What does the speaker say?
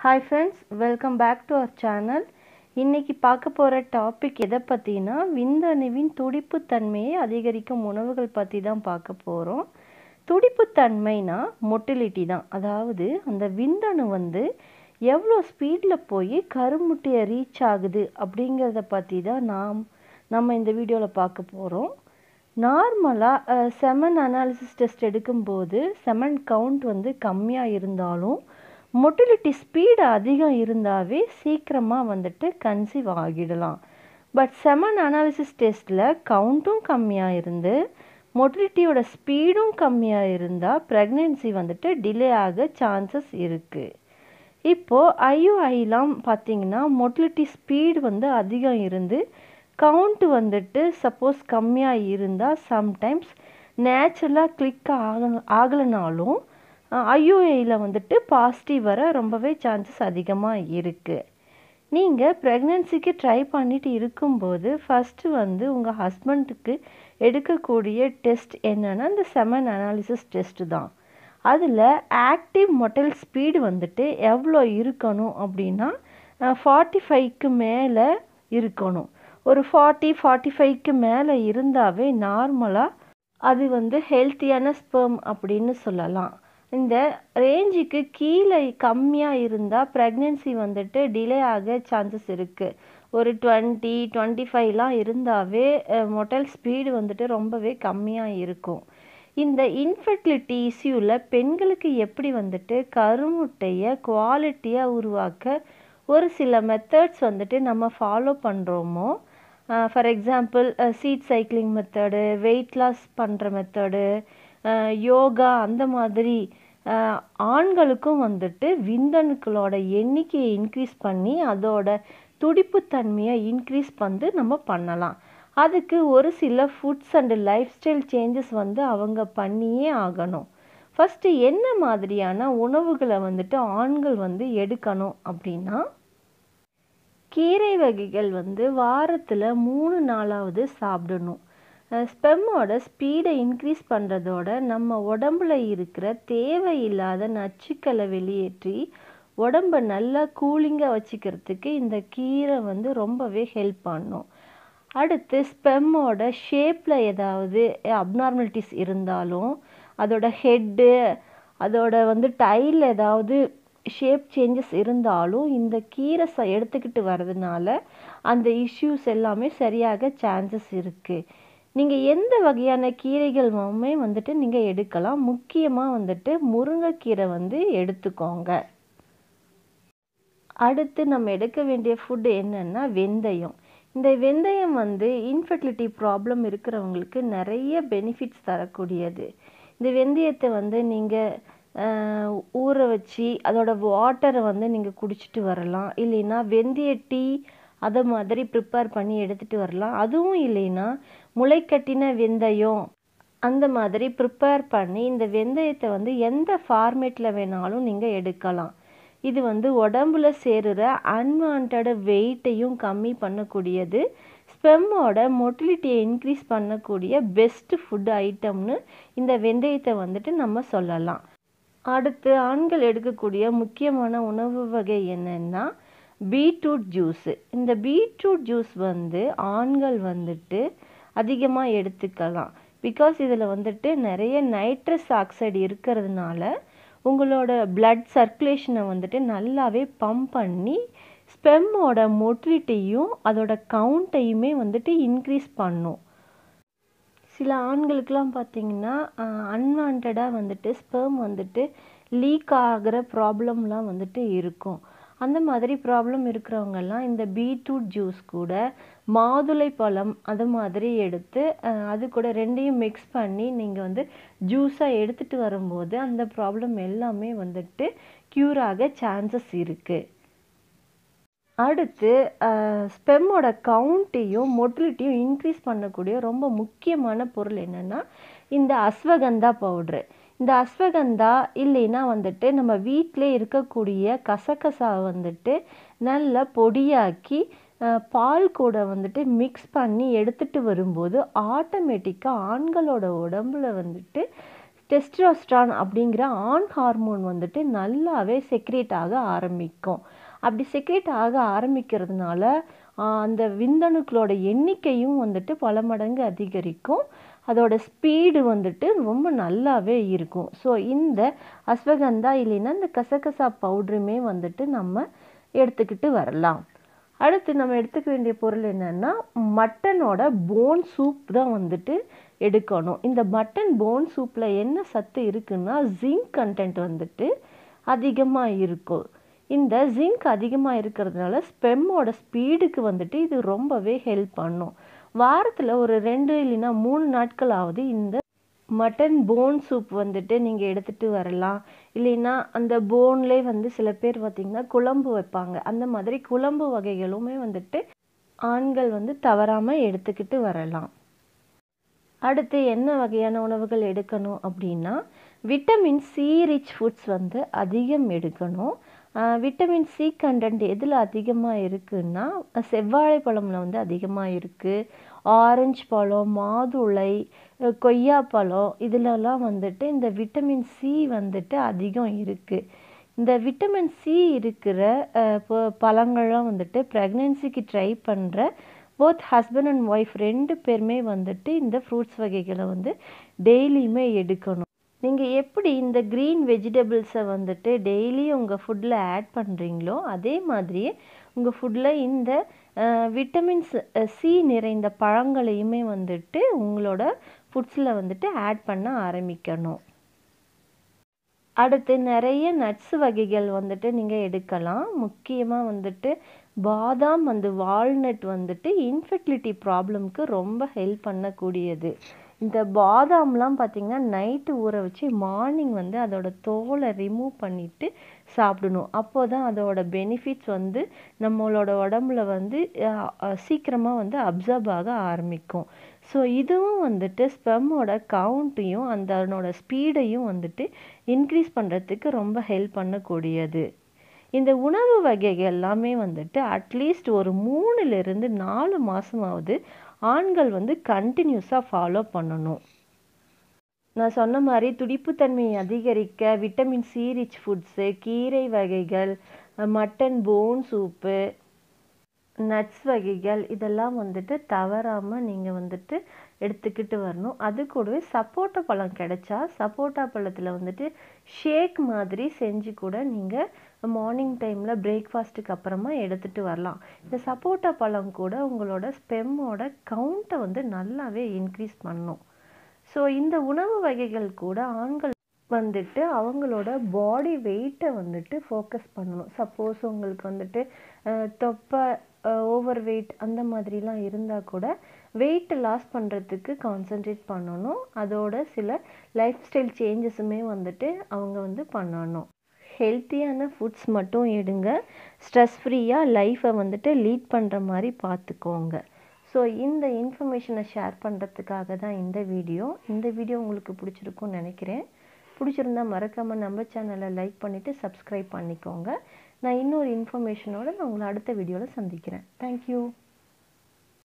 hi friends welcome back to our channel இன்றைக்கி பார்க்க போகிற டாபிக் எதை பற்றினா விந்தணுவின் துடிப்புத்தன்மையை அதிகரிக்கும் உணவுகள் பற்றி தான் பார்க்க போகிறோம் துடிப்புத்தன்மைனா மொட்டிலிட்டி தான் அதாவது அந்த விந்தணு வந்து எவ்வளோ ஸ்பீடில் போய் கருமுட்டையை ரீச் ஆகுது அப்படிங்கிறத பற்றி தான் நாம் நம்ம இந்த வீடியோவில் பார்க்க போகிறோம் நார்மலாக செமன் அனாலிசிஸ் டெஸ்ட் எடுக்கும்போது செமன் கவுண்ட் வந்து கம்மியாக இருந்தாலும் மொட்டிலிட்டி ஸ்பீடு அதிகம் இருந்தாவே சீக்கிரமாக வந்துட்டு கன்சீவ் ஆகிடலாம் பட் செமன் அனாலிசிஸ் டெஸ்ட்டில் கவுண்ட்டும் கம்மியாக இருந்து மொட்டிலிட்டியோட ஸ்பீடும் கம்மியாக இருந்தால் ப்ரெக்னென்சி வந்துட்டு டிலே ஆக சான்சஸ் இருக்குது இப்போது ஐயுஐலாம் பார்த்தீங்கன்னா மொட்டிலிட்டி ஸ்பீடு வந்து அதிகம் இருந்து கவுண்ட் வந்துட்டு சப்போஸ் கம்மியாக இருந்தால் சம்டைம்ஸ் நேச்சுரலாக கிளிக் ஆக ஆகலைனாலும் ஐயுஐயில் வந்துட்டு பாசிட்டிவ் வர ரொம்பவே சான்சஸ் அதிகமாக இருக்குது நீங்கள் ப்ரெக்னென்சிக்கு ட்ரை பண்ணிட்டு இருக்கும்போது ஃபஸ்ட்டு வந்து உங்கள் ஹஸ்பண்டுக்கு எடுக்கக்கூடிய டெஸ்ட் என்னென்னா இந்த செமன் அனாலிசிஸ் டெஸ்ட்டு தான் அதில் ஆக்டிவ் மொட்டல் ஸ்பீடு வந்துட்டு எவ்வளோ இருக்கணும் அப்படின்னா ஃபார்ட்டி ஃபைவ்க்கு மேலே இருக்கணும் ஒரு ஃபார்ட்டி ஃபார்ட்டி ஃபைவ்க்கு மேலே இருந்தாவே நார்மலாக அது வந்து ஹெல்த்தியான ஸ்பெர்ம் அப்படின்னு சொல்லலாம் இந்த ரேஞ்சுக்கு கீழே கம்மியாக இருந்தால் ப்ரெக்னென்சி வந்துட்டு டிலே ஆக சான்சஸ் இருக்குது ஒரு டுவெண்ட்டி டுவெண்ட்டி ஃபைவ்லாம் இருந்தாவே மொட்டல் ஸ்பீடு வந்துட்டு ரொம்பவே கம்மியாக இருக்கும் இந்த இன்ஃபர்டிலிட்டி இஷ்யூவில் பெண்களுக்கு எப்படி வந்துட்டு கருமுட்டையை குவாலிட்டியாக உருவாக்க ஒரு சில மெத்தட்ஸ் வந்துட்டு நம்ம ஃபாலோ பண்ணுறோமோ for example seed cycling method weight loss பண்ணுற மெத்தடு யோகா அந்த மாதிரி ஆண்களுக்கும் வந்துட்டு விந்தணுக்களோட எண்ணிக்கையை இன்க்ரீஸ் பண்ணி அதோட துடிப்புத்தன்மையை இன்க்ரீஸ் வந்து நம்ம பண்ணலாம் அதுக்கு ஒரு சில foods and lifestyle changes வந்து அவங்க பண்ணியே ஆகணும் ஃபஸ்ட்டு என்ன மாதிரியான உணவுகளை வந்துட்டு ஆண்கள் வந்து எடுக்கணும் அப்படின்னா கீரை வகைகள் வந்து வாரத்தில் மூணு நாளாவது சாப்பிடணும் ஸ்பெம்மோட ஸ்பீடை இன்க்ரீஸ் பண்ணுறதோட நம்ம உடம்புல இருக்கிற தேவையில்லாத நச்சுக்களை வெளியேற்றி உடம்பை நல்லா கூலிங்காக வச்சுக்கிறதுக்கு இந்த கீரை வந்து ரொம்பவே ஹெல்ப் பண்ணும் அடுத்து ஸ்பெம்மோட ஷேப்பில் ஏதாவது அப்நார்மலிட்டிஸ் இருந்தாலும் அதோட ஹெட்டு அதோட வந்து டைல் ஏதாவது ஷேப் சேஞ்சஸ் இருந்தாலும் இந்த கீரை ச எடுத்துக்கிட்டு வர்றதுனால அந்த இஷ்யூஸ் எல்லாமே சரியாக சான்சஸ் இருக்குது நீங்கள் எந்த வகையான கீரைகளுமே வந்துட்டு நீங்கள் எடுக்கலாம் முக்கியமாக வந்துட்டு முருங்கைக்கீரை வந்து எடுத்துக்கோங்க அடுத்து நம்ம எடுக்க வேண்டிய ஃபுட்டு என்னென்னா வெந்தயம் இந்த வெந்தயம் வந்து இன்ஃபர்டிலிட்டி ப்ராப்ளம் இருக்கிறவங்களுக்கு நிறைய பெனிஃபிட்ஸ் தரக்கூடியது இந்த வெந்தயத்தை வந்து நீங்கள் ஊற வச்சு அதோட வாட்டரை வந்து நீங்கள் குடிச்சிட்டு வரலாம் இல்லைன்னா வெந்தய டீ அதை மாதிரி ப்ரிப்பேர் பண்ணி எடுத்துகிட்டு வரலாம் அதுவும் இல்லைன்னா முளைக்கட்டின வெந்தயம் அந்த மாதிரி ப்ரிப்பேர் பண்ணி இந்த வெந்தயத்தை வந்து எந்த ஃபார்மேட்டில் வேணாலும் நீங்கள் எடுக்கலாம் இது வந்து உடம்புல சேருகிற அன்வான்ட் வெயிட்டையும் கம்மி பண்ணக்கூடியது ஸ்பெம்மோட மொட்டிலிட்டியை இன்க்ரீஸ் பண்ணக்கூடிய பெஸ்ட் ஃபுட் ஐட்டம்னு இந்த வெந்தயத்தை வந்துட்டு நம்ம சொல்லலாம் அடுத்து ஆண்கள் எடுக்கக்கூடிய முக்கியமான உணவு வகை என்னென்னா பீட்ரூட் ஜூஸு இந்த பீட்ரூட் ஜூஸ் வந்து ஆண்கள் வந்துட்டு அதிகமாக எடுத்துக்கலாம் பிகாஸ் இதில் வந்துட்டு நிறைய நைட்ரஸ் ஆக்சைடு இருக்கிறதுனால உங்களோட பிளட் சர்க்குலேஷனை வந்துட்டு நல்லாவே பம்ப் பண்ணி ஸ்பெம்மோட மொட்டிலிட்டியும் அதோட கவுண்ட்டையுமே வந்துட்டு இன்க்ரீஸ் பண்ணும் சில ஆண்களுக்கெலாம் பார்த்தீங்கன்னா அன்வான்டாக வந்துட்டு ஸ்பெர்ம் வந்துட்டு லீக் ஆகிற ப்ராப்ளம்லாம் வந்துட்டு இருக்கும் அந்த மாதிரி ப்ராப்ளம் இருக்கிறவங்கெல்லாம் இந்த பீட்ரூட் ஜூஸ் கூட மாதுளை பழம் அது மாதிரி எடுத்து அது கூட ரெண்டையும் மிக்ஸ் பண்ணி நீங்கள் வந்து ஜூஸாக எடுத்துகிட்டு வரும்போது அந்த ப்ராப்ளம் எல்லாமே வந்துட்டு க்யூர் ஆக சான்சஸ் இருக்குது அடுத்து ஸ்பெம்மோட கவுண்ட்டையும் மொட்டிலிட்டியும் இன்க்ரீஸ் பண்ணக்கூடிய ரொம்ப முக்கியமான பொருள் என்னென்னா இந்த அஸ்வகந்தா பவுட்ரு இந்த அஸ்வகந்தா இல்லைன்னா வந்துட்டு நம்ம வீட்டிலே இருக்கக்கூடிய கசகசா வந்துட்டு நல்லா பொடியாக்கி பால் கூட வந்துட்டு மிக்ஸ் பண்ணி எடுத்துகிட்டு வரும்போது ஆட்டோமேட்டிக்காக ஆண்களோட உடம்புல வந்துட்டு டெஸ்ட்ரோஸ்ட்ரான் அப்படிங்கிற ஆண் ஹார்மோன் வந்துட்டு நல்லாவே செக்ரேட் ஆக ஆரம்பிக்கும் அப்படி செக்ரேட் ஆக ஆரம்பிக்கிறதுனால அந்த விந்தணுக்களோட எண்ணிக்கையும் வந்துட்டு பல மடங்கு அதிகரிக்கும் அதோட ஸ்பீடு வந்துட்டு ரொம்ப நல்லாவே இருக்கும் ஸோ இந்த அஸ்வகந்தா இல்லைன்னா இந்த கசகசா பவுடருமே வந்துட்டு நம்ம எடுத்துக்கிட்டு வரலாம் அடுத்து நம்ம எடுத்துக்க வேண்டிய பொருள் என்னென்னா மட்டனோட போன் சூப் தான் வந்துட்டு எடுக்கணும் இந்த மட்டன் போன் சூப்பில் என்ன சத்து இருக்குன்னா ஜிங்க் கண்டென்ட் வந்துட்டு அதிகமாக இருக்கும் இந்த ஜிங்க் அதிகமாக இருக்கிறதுனால ஸ்பெம்மோட ஸ்பீடுக்கு வந்துட்டு இது ரொம்பவே ஹெல்ப் பண்ணும் வாரத்தில் ஒரு ரெண்டு இல்லைன்னா மூணு நாட்களாவது இந்த மட்டன் போன் சூப் வந்துட்டு நீங்கள் எடுத்துகிட்டு வரலாம் இல்லைன்னா அந்த போன்லேயே வந்து சில பேர் பார்த்திங்கன்னா குழம்பு வைப்பாங்க அந்த மாதிரி குழம்பு வகைகளுமே வந்துட்டு ஆண்கள் வந்து தவறாமல் எடுத்துக்கிட்டு வரலாம் அடுத்து என்ன வகையான உணவுகள் எடுக்கணும் அப்படின்னா விட்டமின் சி ரிச் ஃபுட்ஸ் வந்து அதிகம் எடுக்கணும் விட்டமின் சி கண்டென்ட் எதில் அதிகமாக இருக்குன்னா செவ்வாழைப்பழமில் வந்து அதிகமாக இருக்குது ஆரஞ்சு பழம் மாதுளை கொய்யாப்பழம் இதிலெல்லாம் வந்துட்டு இந்த விட்டமின் சி வந்துட்டு அதிகம் இருக்குது இந்த விட்டமின் சி இருக்கிற பழங்கள்லாம் வந்துட்டு ப்ரெக்னென்சிக்கு ட்ரை பண்ணுற போத் ஹஸ்பண்ட் அண்ட் ஒய்ஃப் ரெண்டு பேருமே வந்துட்டு இந்த ஃப்ரூட்ஸ் வகைகளை வந்து டெய்லியுமே எடுக்கணும் நீங்கள் எப்படி இந்த க்ரீன் வெஜிடபிள்ஸை வந்துட்டு டெய்லி உங்கள் ஃபுட்டில் ஆட் பண்ணுறீங்களோ அதே மாதிரியே உங்கள் ஃபுட்டில் இந்த விட்டமின்ஸ் சி நிறைந்த பழங்களையுமே வந்துட்டு உங்களோட ஃபுட்ஸில் வந்துட்டு ஆட் பண்ண ஆரம்பிக்கணும் அடுத்து நிறைய நட்ஸ் வகைகள் வந்துட்டு நீங்கள் எடுக்கலாம் முக்கியமாக வந்துட்டு பாதாம் அந்த வால்நட் வந்துட்டு இன்ஃபெர்டிலிட்டி ப்ராப்ளம்க்கு ரொம்ப ஹெல்ப் பண்ணக்கூடியது இந்த பாதாம்லாம் பார்த்திங்கன்னா நைட்டு ஊற வச்சு மார்னிங் வந்து அதோட தோலை ரிமூவ் பண்ணிவிட்டு சாப்பிடணும் அப்போ தான் அதோட பெனிஃபிட்ஸ் வந்து நம்மளோட உடம்புல வந்து சீக்கிரமாக வந்து அப்சர்வ் ஆக ஆரம்பிக்கும் ஸோ இதுவும் வந்துட்டு ஸ்பெம்மோட கவுண்ட்டையும் அந்த அதனோட ஸ்பீடையும் வந்துட்டு இன்க்ரீஸ் பண்ணுறதுக்கு ரொம்ப ஹெல்ப் பண்ணக்கூடியது இந்த உணவு வகைகள் எல்லாமே வந்துட்டு அட்லீஸ்ட் ஒரு மூணுலேருந்து நாலு மாதமாவது ஆண்கள் வந்து கண்டினியூஸாக ஃபாலோ பண்ணணும் நான் சொன்ன மாதிரி துடிப்புத்தன்மையை அதிகரிக்க விட்டமின் சி ரிச் ஃபுட்ஸு கீரை வகைகள் மட்டன் போன் சூப்பு நட்ஸ் வகைகள் இதெல்லாம் வந்துட்டு தவறாமல் நீங்கள் வந்துட்டு எடுத்துக்கிட்டு வரணும் அது கூடவே சப்போட்டா பழம் கிடைச்சா சப்போட்டா பழத்தில் வந்துட்டு ஷேக் மாதிரி செஞ்சு கூட நீங்கள் மார்னிங் டைமில் பிரேக்ஃபாஸ்ட்டுக்கு அப்புறமா எடுத்துகிட்டு வரலாம் இந்த சப்போட்டா பழம் கூட உங்களோட ஸ்பெம்மோட கவுண்ட்டை வந்து நல்லாவே இன்க்ரீஸ் பண்ணும் ஸோ இந்த உணவு வகைகள் கூட ஆண்கள் வந்துட்டு அவங்களோட பாடி வெயிட்டை வந்துட்டு ஃபோக்கஸ் பண்ணணும் சப்போஸ் உங்களுக்கு வந்துட்டு தொப்பை ஓவர் வெயிட் அந்த மாதிரிலாம் இருந்தால் கூட வெயிட் லாஸ் பண்ணுறதுக்கு கான்சென்ட்ரேட் பண்ணணும் அதோட சில லைஃப் ஸ்டைல் சேஞ்சஸுமே வந்துட்டு அவங்க வந்து பண்ணணும் ஹெல்த்தியான ஃபுட்ஸ் மட்டும் எடுங்க ஸ்ட்ரெஸ் ஃப்ரீயாக லைஃப்பை வந்துட்டு லீட் பண்ணுற மாதிரி பார்த்துக்கோங்க ஸோ இந்த இன்ஃபர்மேஷனை ஷேர் பண்ணுறதுக்காக தான் இந்த வீடியோ இந்த வீடியோ உங்களுக்கு பிடிச்சிருக்கும்னு நினைக்கிறேன் பிடிச்சிருந்தா மறக்காமல் நம்ம சேனலை லைக் பண்ணிவிட்டு சப்ஸ்கிரைப் பண்ணிக்கோங்க நான் இன்னொரு இன்ஃபர்மேஷனோட நான் உங்களை அடுத்த வீடியோவில் சந்திக்கிறேன் தேங்க்யூ